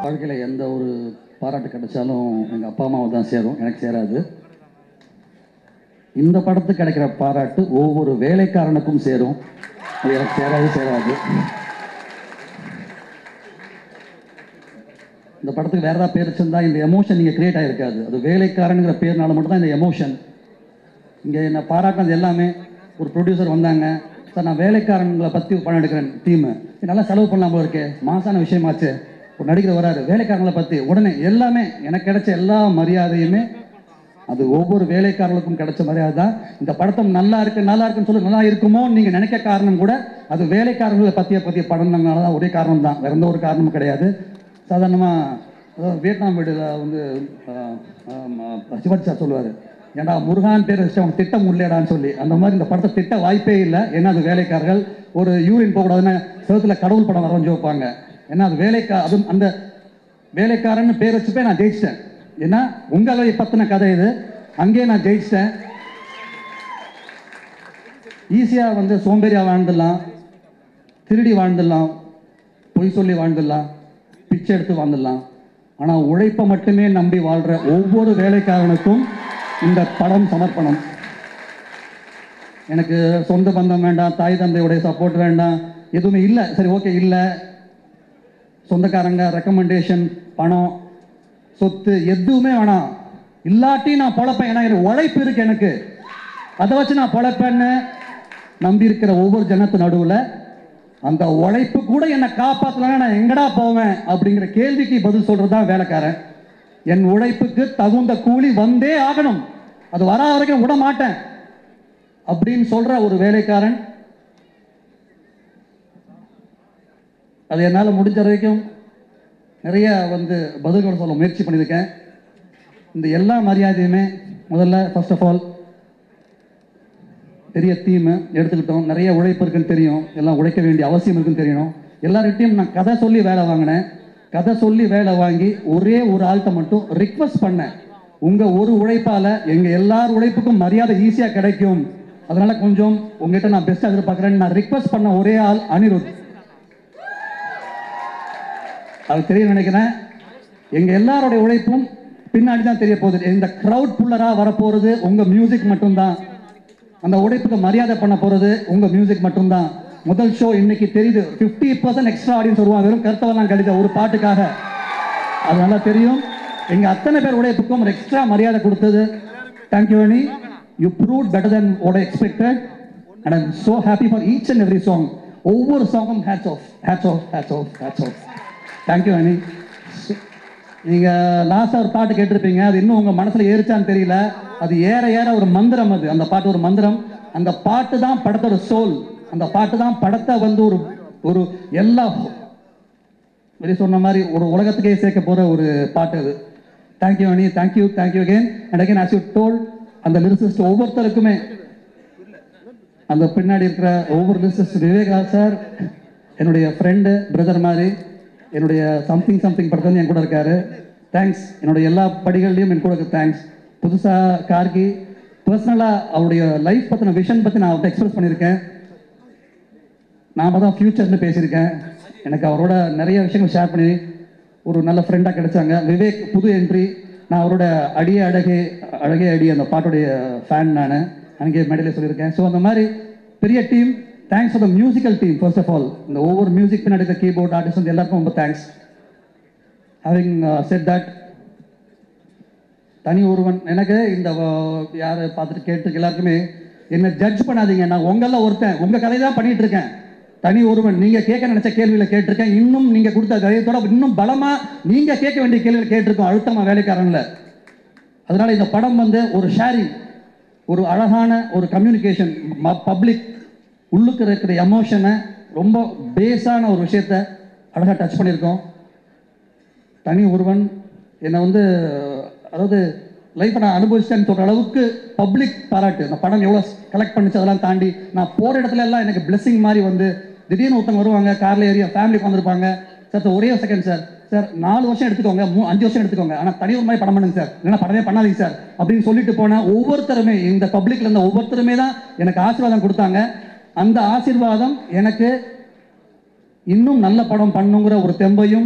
வாழ்க்கையில் எந்த ஒரு பாராட்டு கிடைச்சாலும் எங்கள் அப்பா அம்மாவை தான் சேரும் எனக்கு சேராது இந்த படத்துக்கு கிடைக்கிற பாராட்டு ஒவ்வொரு வேலைக்காரனுக்கும் சேரும் அது எனக்கு சேராது சேராது இந்த படத்துக்கு வேற ஏதாவது பேர் வச்சிருந்தா இந்த எமோஷன் நீங்கள் கிரியேட் ஆகிருக்காது அது வேலைக்காரனுங்கிற பேர்னால மட்டும்தான் இந்த எமோஷன் இங்கே என்ன பாராட்டினது எல்லாமே ஒரு ப்ரொடியூசர் வந்தாங்க சார் நான் வேலைக்காரங்களை பற்றி படம் எடுக்கிறேன் டீமு நல்லா செலவு பண்ணலாம் போல இருக்கே மாசான விஷயமாச்சு ஒரு நடிகர் வராரு வேலைக்காரங்களை பற்றி உடனே எல்லாமே எனக்கு கிடைச்ச எல்லா மரியாதையுமே அது ஒவ்வொரு வேலைக்காரர்களுக்கும் கிடைச்ச மரியாதை தான் இந்த படத்தம் நல்லா இருக்கு நல்லா இருக்குன்னு சொல்லி நல்லா இருக்குமோ நீங்கள் நினைக்க காரணம் கூட அது வேலைக்காரர்களை பற்றிய பற்றிய படம்னால தான் ஒரே காரணம் தான் வேற எந்த ஒரு காரணமும் கிடையாது சாதாரணமாக அதாவது வியட்நாம் வீடில் வந்து ஆஹ், ஆஹ், சிவாஜி சார் சொல்லுவார் ஏன்டா முருகான் பேர் வச்சு அவன் திட்டம் உள்ளேடான்னு சொல்லி அந்த மாதிரி இந்த படத்தை திட்ட வாய்ப்பே இல்லை ஏன்னா அது வேலைக்காரர்கள் ஒரு யூரின் போகக்கூடாதுன்னு செவத்துல கடவுள் படம் வரைஞ்சு வைப்பாங்க ஏன்னா அது வேலைக்கா அது அந்த வேலைக்காரன்னு பேர் வச்சுப்பே நான் ஜெயிச்சிட்டேன் ஏன்னா உங்களை பற்றின கதை இது அங்கேயே நான் ஜெயிச்சிட்டேன் ஈஸியாக வந்து சோம்பேறியாக வாழ்ந்துடலாம் திருடி வாழ்ந்துடலாம் பொய் சொல்லி வாழ்ந்துடலாம் பிச்சை எடுத்து வாழ்ந்துடலாம் ஆனால் உழைப்பை மட்டுமே நம்பி வாழ்கிற ஒவ்வொரு வேலைக்காரனுக்கும் இந்த படம் சமர்ப்பணம் எனக்கு சொந்த பந்தம் வேண்டாம் தாய் தந்தையுடைய சப்போர்ட் வேண்டாம் எதுவுமே இல்லை சரி ஓகே இல்லை சொந்தக்காரங்க ரெக்கமெண்டேஷன் பணம் சொத்து எதுவுமே வேணாம் இல்லாட்டி நான் பொழப்பேன் ஏன்னா எனக்கு உழைப்பு இருக்கு எனக்கு அதை வச்சு நான் பொழைப்பேன்னு நம்பி இருக்கிற ஒவ்வொரு ஜனத்து நடுவில் அந்த உழைப்பு கூட என்னை காப்பாற்றலன்னா நான் எங்கடா போவேன் அப்படிங்கிற கேள்விக்கு பதில் சொல்றது தான் வேலைக்காரன் என் உழைப்புக்கு தகுந்த கூலி வந்தே ஆகணும் அது வரா வரைக்கும் விட மாட்டேன் அப்படின்னு சொல்ற ஒரு வேலைக்காரன் அது என்னால் முடிஞ்ச வரைக்கும் நிறைய வந்து பதில்கள் சொல்ல முயற்சி பண்ணியிருக்கேன் இந்த எல்லா மரியாதையுமே முதல்ல ஃபர்ஸ்ட் ஆஃப் ஆல் பெரிய தீம் எடுத்துக்கிட்டோம் நிறைய உழைப்பு இருக்குன்னு தெரியும் எல்லாம் உழைக்க வேண்டிய அவசியம் இருக்குன்னு தெரியணும் எல்லார்கிட்டையும் நான் கதை சொல்லி வேலை வாங்கினேன் கதை சொல்லி வேலை வாங்கி ஒரே ஒரு ஆள்கிட்ட மட்டும் ரிக்வஸ்ட் பண்ணேன் உங்க ஒரு உழைப்பால எங்க எல்லார் உழைப்புக்கும் மரியாதை ஈஸியா கிடைக்கும் அதனால கொஞ்சம் உங்ககிட்ட நான் பெஸ்ட் எதிர்பார்க்குறேன்னு நான் ரிக்வஸ்ட் பண்ண ஒரே ஆள் அனிருத் அது தெரியும் நினைக்கிறேன் எங்க எல்லாருடைய உழைப்பும் பின்னாடி தான் தெரிய போகுது இந்த க்ரௌட் புல்லரா வரப்போறது உங்க மியூசிக் மட்டும்தான் அந்த உழைப்புக்கு மரியாதை பண்ண போறது உங்க மியூசிக் மட்டும்தான் முதல் ஷோ இன்னைக்கு தெரியுது 50% பர்சன்ட் எக்ஸ்ட்ரா ஆடியன்ஸ் வருவாங்க வெறும் கருத்தவெல்லாம் கழித ஒரு பாட்டுக்காக அது நல்லா தெரியும் எங்க அத்தனை பேர் உழைப்புக்கும் ஒரு எக்ஸ்ட்ரா மரியாதை கொடுத்தது தேங்க்யூ அனி யூ ப்ரூவ் பெட்டர் தென் ஓட expected and I'm so happy for each and every song ஒவ்வொரு சாங்கும் hats off hats off hats off hats off thank you Ani நீங்கள் லாஸ்ட்டாக ஒரு பாட்டு கேட்டிருப்பீங்க அது இன்னும் உங்கள் மனசில் ஏறிச்சான்னு தெரியல அது ஏற ஏற ஒரு மந்திரம் அது அந்த பாட்டு ஒரு மந்திரம் அந்த பாட்டு தான் படத்தோட சோல் அந்த பாட்டு தான் படத்தை வந்து ஒரு ஒரு எல்லா வெளியே சொன்ன மாதிரி ஒரு உலகத்துக்கே சேர்க்க போகிற ஒரு பாட்டு அது thank you Ani thank you thank you again and again as you told அந்த லிரிசிஸ்ட் ஒவ்வொருத்தருக்குமே அந்த பின்னாடி இருக்கிற ஒவ்வொரு லிரிசிஸ்ட் விவேகா சார் என்னுடைய ஃப்ரெண்டு பிரதர் மாதிரி என்னுடைய சம்திங் சம்திங் படத்துல என் கூட இருக்காரு தேங்க்ஸ் என்னுடைய எல்லா படிகள்லையும் என் கூட தேங்க்ஸ் புதுசாக கார்கி பர்சனலாக அவருடைய லைஃப் பற்றின விஷன் பற்றி நான் அவர்கிட்ட எக்ஸ்பிரஸ் பண்ணியிருக்கேன் நாம தான் ஃப்யூச்சர்னு பேசியிருக்கேன் எனக்கு அவரோட நிறைய விஷயங்கள் ஷேர் பண்ணி ஒரு நல்ல ஃப்ரெண்டாக கிடைச்சாங்க விவேக் புது என்ட்ரி நான் அவரோட அடியே அழகே அழகே அடி அந்த பாட்டுடைய ஃபேன் நான் அங்கே மேடையில் சொல்லியிருக்கேன் ஸோ அந்த மாதிரி பெரிய team thanks for the musical team first of all இந்த ஒவ்வொரு மியூசிக் பின்னாடி இருக்க கீபோர்ட் ஆர்டிஸ்ட் வந்து எல்லாருக்கும் ரொம்ப தேங்க்ஸ் ஹேவிங் செட் தட் தனி ஒருவன் எனக்கு இந்த யாரை பார்த்துட்டு கேட்டு எல்லாருக்குமே என்னை ஜட்ஜ் பண்ணாதீங்க நான் உங்களில் ஒருத்தன் உங்கள் கதை தான் பண்ணிட்டு இருக்கேன் தனி ஒருவன் நீங்கள் கேட்க நினைச்ச கேள்வியில கேட்டிருக்கேன் இன்னும் நீங்கள் கொடுத்த தைரியத்தோட இன்னும் பலமாக நீங்கள் கேட்க வேண்டிய கேள்வியில் கேட்டிருக்கோம் அழுத்தமாக வேலைக்காரன்ல அதனால இந்த படம் வந்து ஒரு ஷேரிங் ஒரு அழகான ஒரு கம்யூனிகேஷன் பப்ளிக் உள்ளுக்கு இருக்கிற எமோஷனை ரொம்ப பேஸான ஒரு விஷயத்த அழகாக டச் பண்ணியிருக்கோம் தனி ஒருவன் என்னை வந்து அதாவது லைஃப்பை நான் அனுபவிச்சேன்னு சொல்கிற அளவுக்கு பப்ளிக் பாராட்டு அந்த படம் எவ்வளோ கலெக்ட் பண்ணிச்சு அதெல்லாம் தாண்டி நான் போகிற இடத்துல எல்லாம் எனக்கு பிளெஸிங் மாதிரி வந்து திடீர்னு ஒருத்தவங்க வருவாங்க காரில் ஏறி ஃபேமிலி வந்திருப்பாங்க சார் சார் ஒரே செகண்ட் சார் சார் நாலு வருஷம் எடுத்துக்கோங்க மூ அஞ்சு வருஷம் எடுத்துக்கோங்க ஆனால் தனி ஒரு மாதிரி படம் பண்ணுங்க சார் இல்லைன்னா படமே பண்ணாதீங்க சார் அப்படின்னு சொல்லிட்டு போன ஒவ்வொருத்தருமே இந்த பப்ளிக்ல இருந்த ஒவ்வொருத்தருமே தான் எனக்கு ஆசீர்வாதம் கொடுத்தாங்க அந்த ஆசீர்வாதம் எனக்கு இன்னும் நல்ல படம் பண்ணுங்கிற ஒரு தெம்பையும்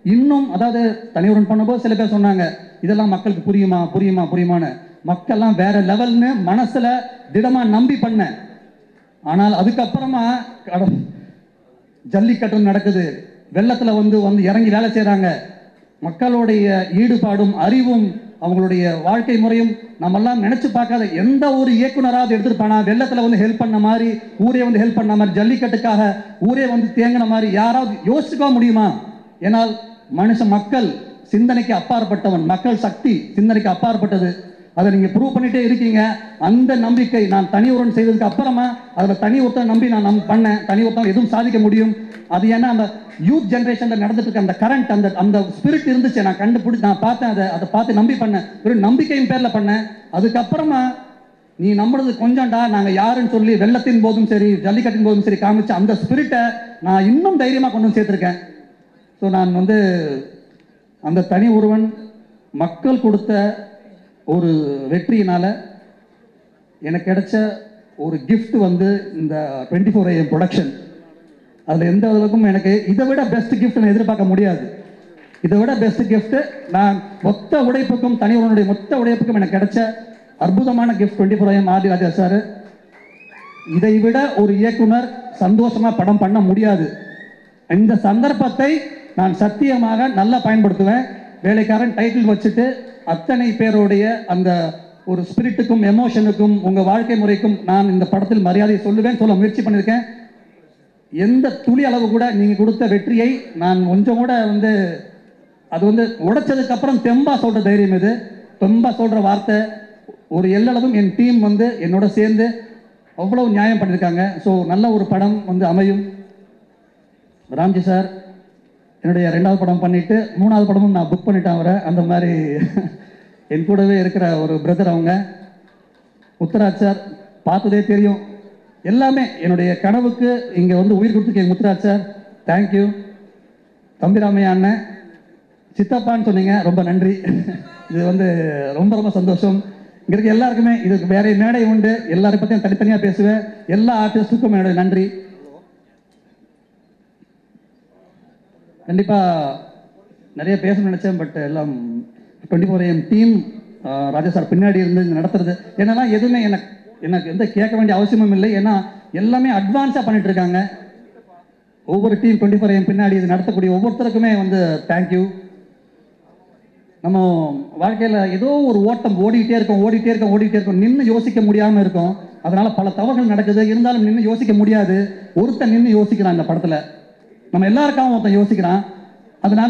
இன்னும் அதாவது தனியுடன் பண்ணும்போது சில பேர் சொன்னாங்க இதெல்லாம் மக்களுக்கு புரியுமா புரியுமா புரியுமான்னு மக்கள்லாம் வேற லெவல்னு மனசுல திடமா நம்பி பண்ணேன் ஆனால் அதுக்கப்புறமா கட- ஜல்லிக்கட்டு நடக்குது வெள்ளத்துல வந்து வந்து இறங்கி வேலை செய்றாங்க மக்களுடைய ஈடுபாடும் அறிவும் அவங்களுடைய வாழ்க்கை முறையும் நம்மெல்லாம் நினைச்சு பார்க்காத எந்த ஒரு இயக்குனராவது எடுத்திருப்பானா வெள்ளத்துல வந்து ஹெல்ப் பண்ண மாதிரி ஊரே வந்து ஹெல்ப் பண்ண மாதிரி ஜல்லிக்கட்டுக்காக ஊரே வந்து தேங்கின மாதிரி யாராவது யோசிச்சுக்க முடியுமா ஏனால் மனுஷ மக்கள் சிந்தனைக்கு அப்பாற்பட்டவன் மக்கள் சக்தி சிந்தனைக்கு அப்பாற்பட்டது அதை நீங்க ப்ரூவ் பண்ணிட்டே இருக்கீங்க அந்த நம்பிக்கை நான் தனி ஒருவன் செய்ததுக்கு அப்புறமா அதுல தனி ஒருத்தன் நம்பி நான் நம் பண்ணேன் தனி ஒருத்தன் எதுவும் சாதிக்க முடியும் அது ஏன்னா அந்த யூத் ஜென்ரேஷன்ல நடந்துட்டு இருக்க அந்த கரண்ட் அந்த அந்த ஸ்பிரிட் இருந்துச்சு நான் கண்டுபிடி நான் பார்த்தேன் அதை அதை பார்த்து நம்பி பண்ணேன் வெறும் நம்பிக்கையின் பேர்ல பண்ணேன் அதுக்கப்புறமா நீ நம்புறது கொஞ்சம்டா நாங்க யாருன்னு சொல்லி வெள்ளத்தின் போதும் சரி ஜல்லிக்கட்டின் போதும் சரி காமிச்ச அந்த ஸ்பிரிட்டை நான் இன்னும் தைரியமா கொண்டு வந்து சேர்த்திருக்கேன் ஸோ நான் வந்து அந்த தனி ஒருவன் மக்கள் கொடுத்த ஒரு வெற்றியினால எனக்கு கிடைச்ச ஒரு gift வந்து இந்த டுவெண்ட்டி ஃபோர் ஏஎம் ப்ரொடக்ஷன் அதில் எந்த அளவுக்கும் எனக்கு இதை விட பெஸ்ட் gift நான் எதிர்பார்க்க முடியாது இதை விட பெஸ்ட் gift நான் மொத்த உழைப்புக்கும் தனி ஒருவனுடைய மொத்த உழைப்புக்கும் எனக்கு கிடைச்ச அற்புதமான gift twenty four AM Aadhi Raja sir இதை விட ஒரு இயக்குனர் சந்தோஷமா படம் பண்ண முடியாது இந்த சந்தர்ப்பத்தை நான் சத்தியமாக நல்லா பயன்படுத்துவேன் வேலைக்காரன் டைட்டில் வச்சுட்டு அத்தனை பேருடைய அந்த ஒரு ஸ்பிரிட்டுக்கும் எமோஷனுக்கும் உங்க வாழ்க்கை முறைக்கும் நான் இந்த படத்தில் மரியாதை சொல்லுவேன் சொல்ல முயற்சி பண்ணியிருக்கேன் எந்த துளி அளவு கூட நீங்க கொடுத்த வெற்றியை நான் கொஞ்சம் கூட வந்து அது வந்து உடைச்சதுக்கு அப்புறம் தெம்பா சொல்ற தைரியம் இது தெம்பா சொல்ற வார்த்தை ஒரு எல்லளவும் என் டீம் வந்து என்னோட சேர்ந்து அவ்வளவு நியாயம் பண்ணியிருக்காங்க ஸோ நல்ல ஒரு படம் வந்து அமையும் ராம்ஜி சார் என்னுடைய ரெண்டாவது படம் பண்ணிட்டு மூணாவது படமும் நான் புக் பண்ணிட்டேன் அவரை அந்த மாதிரி என் கூடவே இருக்கிற ஒரு பிரதர் அவங்க முத்துராஜ் சார் பார்த்ததே தெரியும் எல்லாமே என்னுடைய கனவுக்கு இங்கே வந்து உயிர் கொடுத்துருக்கீங்க முத்துராஜ் சார் தேங்க்யூ தம்பிராமையா அண்ணன் சித்தப்பான்னு சொன்னீங்க ரொம்ப நன்றி இது வந்து ரொம்ப ரொம்ப சந்தோஷம் இங்க இருக்க எல்லாருக்குமே இதுக்கு வேற மேடை உண்டு எல்லாரை பற்றியும் தனித்தனியாக பேசுவேன் எல்லா ஆர்டிஸ்டுக்கும் என்னுடைய நன்றி கண்டிப்பா நிறைய பேசணும்னு நினைச்சேன் பட் எல்லாம் twenty four AM team Raja sir பின்னாடி இருந்து இது நடத்துறது என்னன்னா எதுவுமே எனக்கு எனக்கு எந்த கேட்க வேண்டிய அவசியமும் இல்லை ஏன்னா எல்லாமே அட்வான்ஸாக பண்ணிட்டு இருக்காங்க ஒவ்வொரு டீம் டுவெண்ட்டி ஃபோர் எம் பின்னாடி இது நடத்தக்கூடிய ஒவ்வொருத்தருக்குமே வந்து தேங்க்யூ நம்ம வாழ்க்கையில் ஏதோ ஒரு ஓட்டம் ஓடிக்கிட்டே இருக்கோம் ஓடிட்டே இருக்கோம் ஓடிட்டே இருக்கோம் நின்று யோசிக்க முடியாமல் இருக்கும் அதனால பல தவறுகள் நடக்குது இருந்தாலும் நின்று யோசிக்க முடியாது ஒருத்தன் நின்று யோசிக்கிறான் இந்த படத்தில் நம்ம எல்லாருக்காகவும் ஒருத்தன் யோசிக்கிறான் அதனால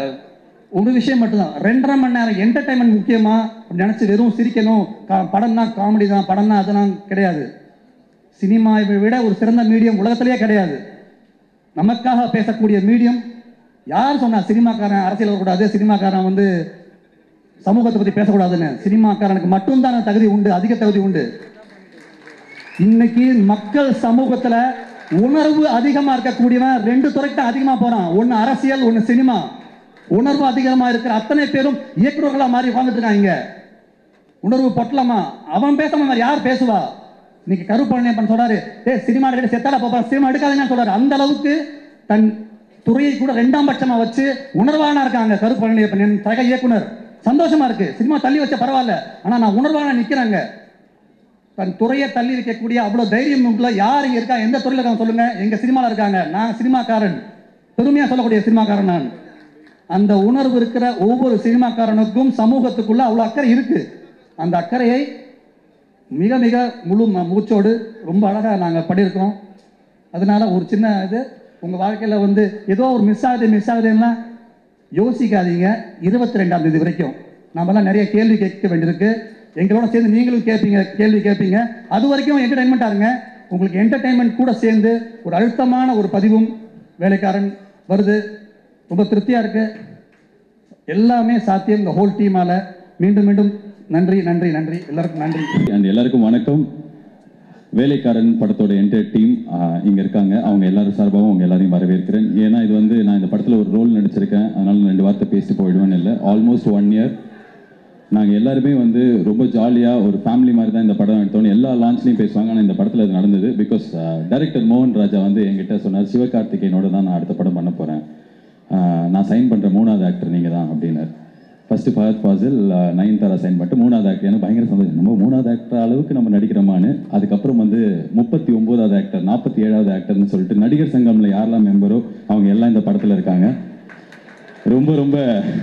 ஒரு விஷயம் மட்டும்தான் ரெண்டரை மணி நேரம் என்டர்டைன்மெண்ட் முக்கியமா அப்படி நினைச்சு வெறும் சிரிக்கணும் கா- படம்னா காமெடி தான் படம்னா அதெல்லாம் கிடையாது சினிமாவை விட ஒரு சிறந்த மீடியம் உலகத்திலேயே கிடையாது நமக்காக பேசக்கூடிய மீடியம் யார் சொன்னா சினிமாக்காரன் அரசியல் வரக்கூடாது சினிமாக்காரன் வந்து சமூகத்தை பத்தி பேசக்கூடாதுன்னு சினிமாக்காரனுக்கு மட்டும்தான் அந்த தகுதி உண்டு அதிக தகுதி உண்டு இன்னைக்கு மக்கள் சமூகத்துல உணர்வு அதிகமா இருக்கக்கூடியவன் ரெண்டு துறைக்கு தான் அதிகமா போறான் ஒன்னு அரசியல் ஒன்னு சினிமா உணர்வு அதிகமா இருக்கிற அத்தனை பேரும் இயக்குநர்களா மாறி வாழ்ந்துட்டு இருக்காங்க இங்க உணர்வு பொட்டலமா அவன் பேசாம வேற யார் பேசுவா இன்னைக்கு கருப்பழனியப்பன் சொல்றாரு ஏ சினிமா எடுக்க செத்தாடா பாப்பா சினிமா எடுக்காதீங்கன்னு சொல்றாரு அந்த அளவுக்கு தன் துறையை கூட ரெண்டாம் பட்சமா வச்சு உணர்வானா இருக்காங்க கருப்பழனியப்பன் என் சக இயக்குனர் சந்தோஷமா இருக்கு சினிமா தள்ளி வச்ச பரவாயில்ல ஆனா நான் உணர்வானா நிக்கிறாங்க தன் துறையை தள்ளி வைக்கக்கூடிய அவ்வளவு தைரியம் உள்ள யார் இங்க இருக்கா எந்த துறையில இருக்காங்க சொல்லுங்க எங்க சினிமால இருக்காங்க நான் சினிமாக்காரன் பெருமையா சொல்லக்கூடிய சினிமாக்காரன் நான் அந்த உணர்வு இருக்கிற ஒவ்வொரு சினிமாக்காரனுக்கும் சமூகத்துக்குள்ள அவ்வளவு அக்கறை இருக்கு அந்த அக்கறையை மிக மிக முழு ம- மூச்சோடு ரொம்ப அழகா நாங்க பண்ணியிருக்கோம் அதனால ஒரு சின்ன இது உங்க வாழ்க்கையில வந்து ஏதோ ஒரு மிஸ் ஆகுது மிஸ் ஆகுதுன்னா யோசிக்காதீங்க இருபத்தி ரெண்டாம் தேதி வரைக்கும் நாமெல்லாம் நிறைய கேள்வி கேட்க வேண்டியிருக்கு எங்களோட சேர்ந்து நீங்களும் கேட்பீங்க கேள்வி கேட்பீங்க அது வரைக்கும் என்டர்டைன்மெண்ட்டாக இருங்க உங்களுக்கு என்டர்டைன்மெண்ட் கூட சேர்ந்து ஒரு அழுத்தமான ஒரு பதிவும் வேலைக்காரன் வருது ரொம்ப திருப்தியா இருக்கு எல்லாமே சாத்தியம் இந்த ஹோல் டீமால மீண்டும் மீண்டும் நன்றி நன்றி நன்றி எல்லாருக்கும் நன்றி அண்ட் எல்லாருக்கும் வணக்கம் வேலைக்காரன் படத்தோட என்டையர் டீம் இங்கே இருக்காங்க அவங்க எல்லாரும் சார்பாகவும் அவங்க எல்லாரையும் வரவேற்கிறேன் ஏன்னா இது வந்து நான் இந்த படத்தில் ஒரு ரோல் நடிச்சிருக்கேன் அதனால நான் ரெண்டு வார்த்தை பேசிட்டு போயிடுவேன்னு இல்லை ஆல்மோஸ்ட் ஒன் இயர் நாங்கள் எல்லாருமே வந்து ரொம்ப ஜாலியாக ஒரு ஃபேமிலி மாதிரி தான் இந்த படம் எடுத்தோன்னு எல்லா லான்ச்லையும் பேசுவாங்க ஆனால் இந்த படத்தில் அது நடந்தது பிகாஸ் டைரக்டர் மோகன் ராஜா வந்து என்கிட்ட சொன்னார் சிவகார்த்திகேயனோட தான் நான் அடுத்த படம் பண்ண போகிறேன் ஆஹ் நான் சைன் பண்ணுற மூணாவது ஆக்டர் நீங்கள் தான் அப்படின்னாரு ஃபஸ்ட்டு ஃபஹத் ஃபாசில் நயன்தாரா சைன் பண்ணிட்டு மூணாவது ஆக்டர் எனக்கு பயங்கர சந்தோஷம் நம்ம மூணாவது ஆக்டர் அளவுக்கு நம்ம நடிக்கிறோமான்னு அதுக்கப்புறம் வந்து முப்பத்தி ஒம்போதாவது ஆக்டர் நாற்பத்தி ஏழாவது ஆக்டர்னு சொல்லிட்டு நடிகர் சங்கம்ல யாரெல்லாம் மெம்பரோ அவங்க எல்லாம் இந்த படத்தில் இருக்காங்க ரொம்ப ரொம்ப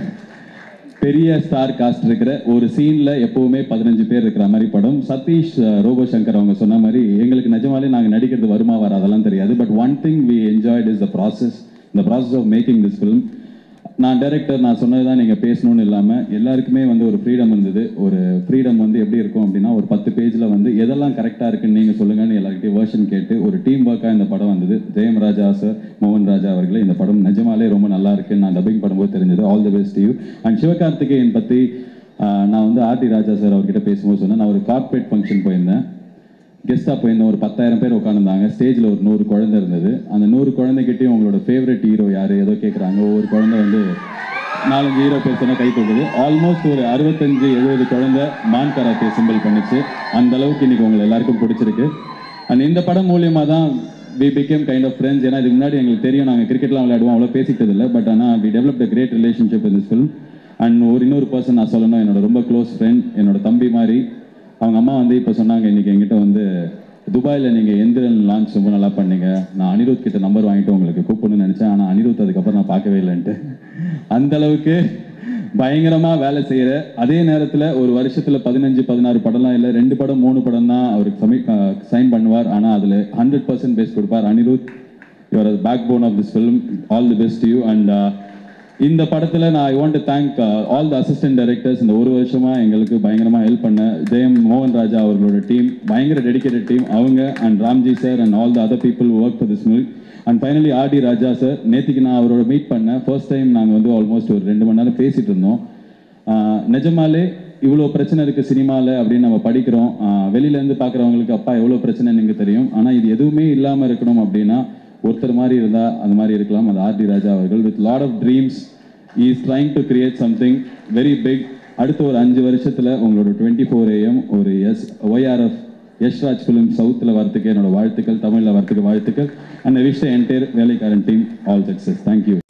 பெரிய ஸ்டார் காஸ்ட் இருக்கிற ஒரு சீன்ல எப்பவுமே பதினஞ்சு பேர் இருக்கிற மாதிரி படம் சதீஷ் அஹ், ரோபோ சங்கர் அவங்க சொன்ன மாதிரி எங்களுக்கு நிஜமாலே நாங்க நடிக்கிறது வருமா வர அதெல்லாம் தெரியாது but one thing we enjoyed is the process இந்த process of making this film நான் டைரக்டர் நான் சொன்னது தான் நீங்கள் பேசணும்னு இல்லாமல் எல்லாருக்குமே வந்து ஒரு ஃப்ரீடம் இருந்தது ஒரு ஃப்ரீடம் வந்து எப்படி இருக்கும் அப்படின்னா ஒரு பத்து பேஜில் வந்து எதெல்லாம் கரெக்டாக இருக்குன்னு நீங்கள் சொல்லுங்கன்னு எல்லாருக்கிட்டையும் வேர்ஷன் கேட்டு ஒரு டீம் ஒர்க்காக இந்த படம் வந்தது ஜெயம் ராஜா சார் மோகன் ராஜா அவர்களே இந்த படம் நிஜமாலே ரொம்ப நல்லா இருக்குன்னு நான் டப்பிங் பண்ணும்போது தெரிஞ்சது all the best you and Sivakarthikeyan பற்றி நான் வந்து ஆர்டி ராஜா சார் அவர்கிட்ட பேசும்போது சொன்னேன் நான் ஒரு கார்ப்பரேட் ஃபங்க்ஷன் போயிருந்தேன் கெஸ்ட்டாக போயிருந்தோம் ஒரு பத்தாயிரம் பேர் உட்காந்துருந்தாங்க ஸ்டேஜில் ஒரு நூறு குழந்தை இருந்தது அந்த நூறு குழந்தைகிட்டையும் உங்களோட ஃபேவரட் ஹீரோ யார் ஏதோ கேட்குறாங்க ஒவ்வொரு குழந்தை வந்து நாலஞ்சு ஹீரோ பேர் சொன்னா கை தூக்குது ஆல்மோஸ்ட் ஒரு அறுபத்தஞ்சு எழுபது குழந்தை மான் கராத்தே சிம்பிள் பண்ணுச்சு அந்த அளவுக்கு இன்னைக்கு உங்களை எல்லாருக்கும் பிடிச்சிருக்கு அண்ட் இந்த படம் மூலியமாக தான் we become kind of friends ஏன்னா இதுக்கு முன்னாடி எங்களுக்கு தெரியும் நாங்கள் கிரிக்கெட்லாம் விளையாடுவோம் அவ்வளோ பேசிக்கிட்டது இல்லை பட் ஆனால் we develop the great relationship in this film and ஒரு இன்னொரு பர்சன் நான் சொல்லணும் என்னோட ரொம்ப க்ளோஸ் ஃப்ரெண்ட் என்னோட தம்பி மாதிரி அவங்க அம்மா வந்து இப்போ சொன்னாங்க இன்னைக்கு என்கிட்ட வந்து துபாயில் நீங்கள் எந்திரன் லான்ச் ரொம்ப நல்லா பண்ணீங்க நான் அனிருத் கிட்ட நம்பர் வாங்கிட்டு உங்களுக்கு கூப்பிடணும்னு நினச்சேன் ஆனால் அனிருத் அதுக்கப்புறம் நான் பார்க்கவே இல்லைன்ட்டு அந்த அளவுக்கு பயங்கரமாக வேலை செய்கிற அதே நேரத்தில் ஒரு வருஷத்தில் பதினஞ்சு பதினாறு படம்லாம் இல்லை ரெண்டு படம் மூணு படம் தான் அவருக்கு சமி சைன் பண்ணுவார் ஆனால் அதில் ஹண்ட்ரட் பர்சன்ட் பேஸ் கொடுப்பார் Anirudh your backbone of this film all the best you and இந்த படத்தில் நான் I want to thank all the assistant directors இந்த ஒரு வருஷமாக எங்களுக்கு பயங்கரமாக ஹெல்ப் பண்ண ஜெயம் மோகன் ராஜா அவர்களோட டீம் பயங்கர டெடிகேட்டட் டீம் அவங்க and Ramji sir and all the other people work for this movie and finally RD Raja sir நேற்றுக்கு நான் அவரோட மீட் பண்ணேன் ஃபர்ஸ்ட் டைம் நாங்கள் வந்து ஆல்மோஸ்ட் ஒரு ரெண்டு மணி நேரம் பேசிட்டு இருந்தோம் ஆஹ் நிஜமாலே இவ்வளோ பிரச்சனை இருக்குது சினிமாவில் அப்படின்னு நம்ம படிக்கிறோம் ஆஹ் வெளியிலேருந்து பார்க்குறவங்களுக்கு அப்பா எவ்வளோ பிரச்சனைன்னு எனக்கு தெரியும் ஆனால் இது எதுவுமே இல்லாமல் இருக்கணும் அப்படின்னா ஒருத்தர் மாதிரி இருந்தால் அந்த மாதிரி இருக்கலாம் அது ஆர்டி ராஜா அவர்கள் with lot of dreams is trying to create something very big அடுத்த ஒரு அஞ்சு வருஷத்தில் உங்களோட டுவெண்ட்டி ஃபோர் ஏஎம் ஒரு எஸ் ஒய்ஆர்எஃப் யஷ்ராஜ் ஃபிலிம் சவுத்தில் வரத்துக்கு என்னோட வாழ்த்துக்கள் தமிழில் வரத்துக்கு வாழ்த்துக்கள் அண்ட் விஷ் என்டையர் வேலைக்காரன் டீம் ஆல் சக்ஸஸ் தேங்க்யூ